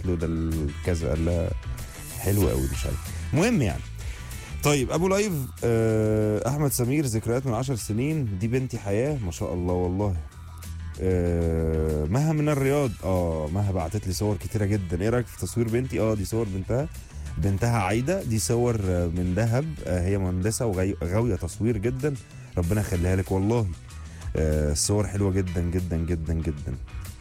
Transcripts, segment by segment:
قالت له ده الكذا قال لها حلو قوي مش عارف المهم يعني طيب ابو لايف آه احمد سمير ذكريات من عشر سنين دي بنتي حياه ما شاء الله والله آه مها من الرياض اه مها بعتت لي صور كتيره جدا ايه رايك في تصوير بنتي اه دي صور بنتها بنتها عايده دي صور آه، من دهب آه هي مهندسه وغاويه تصوير جدا ربنا يخليها لك والله آه الصور حلوه جدا جدا جدا جدا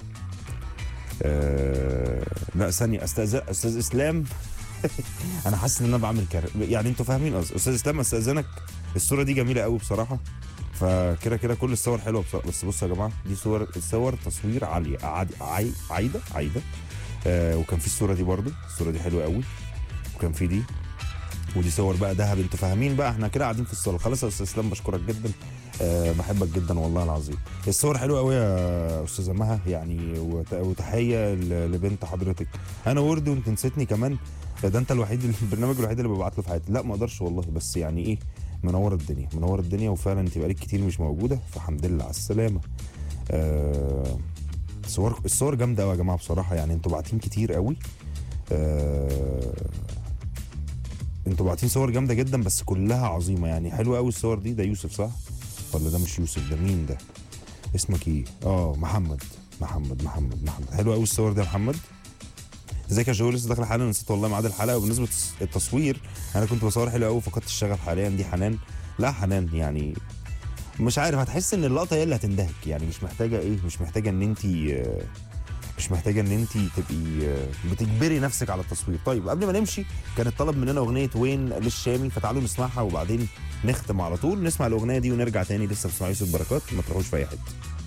آه لا ثانيه استاذ استاذ اسلام انا حاسس ان انا بعمل كر... يعني انتوا فاهمين قصدي استاذ اسلام استاذنك الصوره دي جميله قوي بصراحه فكده كده كل الصور حلوه بصراحة. بس بصوا يا جماعه دي صور صور تصوير عاليه عادي عاي... عايده عايده آه وكان في الصوره دي برضو الصوره دي حلوه قوي وكان في دي ودي صور بقى دهب انتوا فاهمين بقى احنا كده قاعدين في الصاله خلاص يا استاذ اسلام بشكرك جدا أه بحبك جدا والله العظيم الصور حلوه قوي يا استاذه مها يعني وت- وتحيه ل- لبنت حضرتك انا ورد وانت نسيتني كمان ده انت الوحيد البرنامج الوحيد اللي ببعت له في حياتي لا ما اقدرش والله بس يعني ايه منور الدنيا منور الدنيا وفعلا انت بقالك كتير مش موجوده فالحمد لله على السلامه آه صور الصور جامده قوي يا جماعه بصراحه يعني انتوا باعتين كتير قوي آه انتوا باعتين صور جامده جدا بس كلها عظيمه يعني حلوه قوي الصور دي ده يوسف صح ولا ده مش يوسف ده مين ده اسمك ايه اه محمد محمد محمد محمد حلوه قوي الصور دي يا محمد ازيك يا جو لسه داخل حالا نسيت والله ميعاد الحلقه وبالنسبه التصوير انا كنت بصور حلو قوي فقدت الشغف حاليا دي حنان لا حنان يعني مش عارف هتحس ان اللقطه هي اللي هتندهك يعني مش محتاجه ايه مش محتاجه ان انت مش محتاجه ان انت تبقي آه، بتجبري نفسك على التصوير طيب قبل ما نمشي كان الطلب مننا اغنيه وين للشامي فتعالوا نسمعها وبعدين نختم على طول نسمع الاغنيه دي ونرجع تاني لسه بتسمعوا يوسف بركات ما تروحوش في اي حته